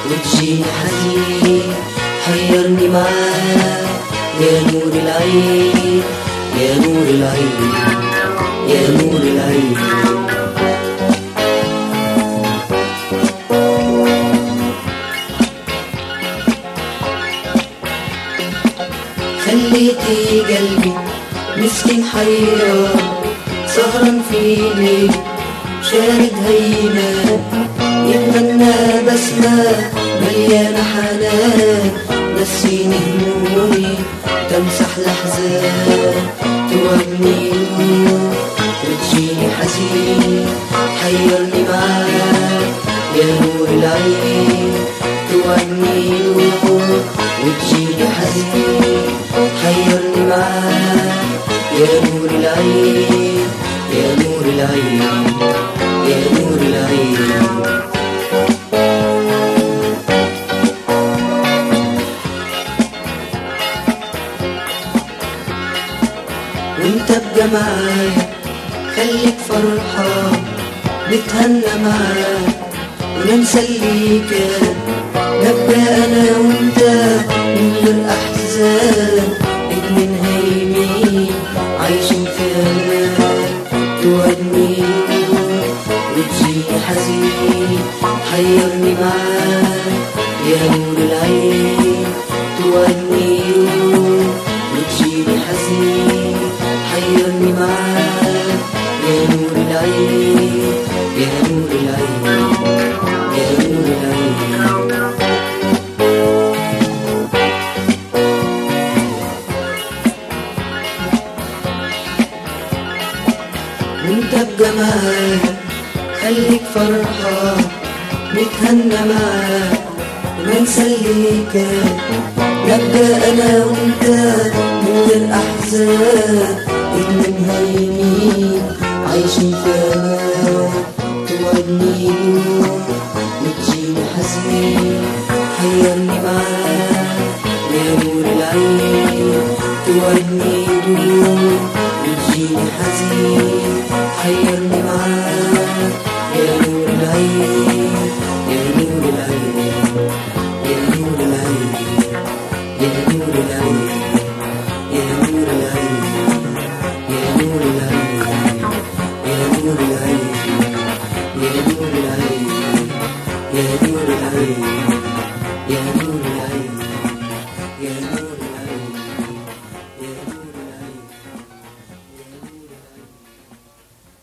وتجيني حزين حيرني معاك يا نور العين يا نور العين يا نور العين خليتي قلبي مسكين حيران سهران في ليل شارد هينا يتمنى بسمة مليانة حنان نسيني همومي تمسح الأحزان توهمني الهموم وتجيني حزين حيرني معاك يا نور العين توهمني الهموم وتجيني حزين حيرني معاك يا نور العين يا نور العين يا نور العين وانت ابقى معايا خليك فرحان نتهنى معاك وننسى اللي كان نبقى انا وانت من غير احزان اتنين هايمين عايشين في امان توهمني وتجيني حزين حيرني معاك يا نور العين توهمني وتجيني حزين حيرني معاك يا نور العين يا نور العين يا نور العين وانت بجمال خليك فرحان نتهنى معاك وننسى اللي كان نبقى انا وانت من غير احزان اتنين هايمين عايشين في امان توعدني يوم وتجيني حزين حيرني معاك يا نور العين توعدني يوم وتجيني حزين حيرني معاك يا نور العين يا نور العين يا نور العين يا نور العين يا نور العين يا نور العين يا نور العين يا نور العين يا نور العين